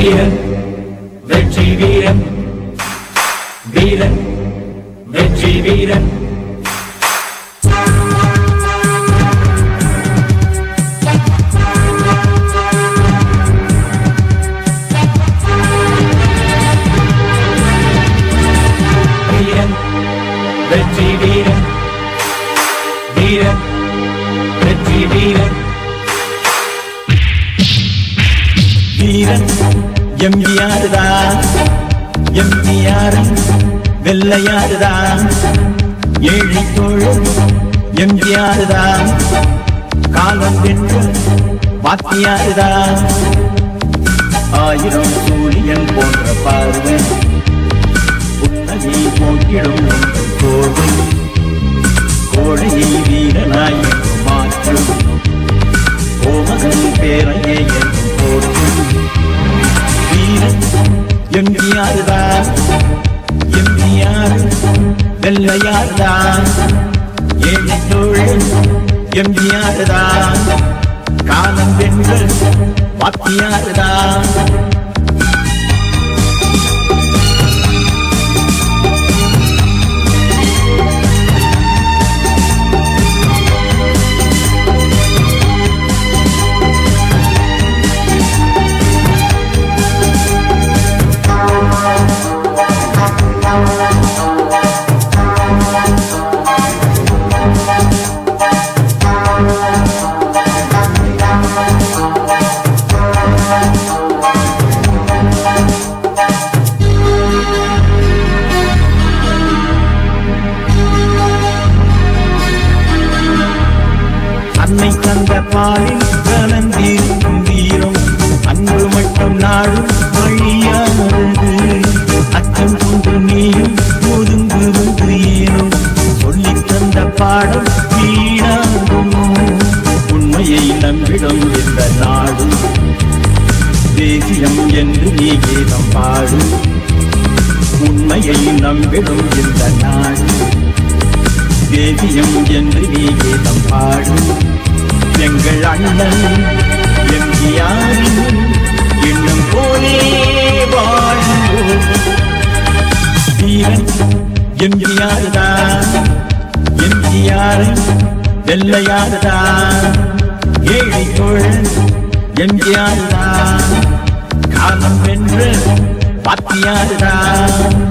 வீரன் வெற்றி வீரன் வீரன் வெற்றி வீரன் வீரன் வெற்றி வீரன் வீரன் வெற்றி வீரன் வீரன் எம்ஜிஆருதா எம்ஜிஆர் வெள்ளையாருதா ஏழை தோழன் எம்ஜிஆருதா காலம் வென்று வாத்தியாருதா ஆயிரம் சூரியன் போன்ற பார்வை புன்னகை போக்கிடும் ஒன்று கோவை கோழையை வீரனாய் என்று மாற்றும் கோமகன் பேரையே என்று போற்றும் வீரன் எம்ஜிஆருதா எம்ஜிஆர் வெள்ளையாருதா ஏழை தோழன் எம்ஜிஆருதா காலம் வென்று வாத்தியாருதா அன்னை தந்த பாலில் கலந்திருக்கும் வீரம் அன்பு மட்டும் நாடும் வழியானது அச்சம் கொண்டு நீயும் ஒதுங்குவது ஏனோ சொல்லித் தந்த பாடம் வீணாகுமோ உண்மையை நம்பிடும் இந்த நாடு தேசியம் என்று நீ கீதம் பாடு உண்மையை நம்பிடும் இந்த நாடு தேசியம் என்று நீ கீதம் பாடு எங்கள் அண்ணன் எம்ஜிஆரின் எண்ணம் போலே வாழ்வோம் வீரன் எம்ஜிஆருதா எம்ஜிஆர் வெள்ளையாருதா ஏழை தோழன் எம்ஜிஆருதா காலம் வென்று பாத்தியாருதா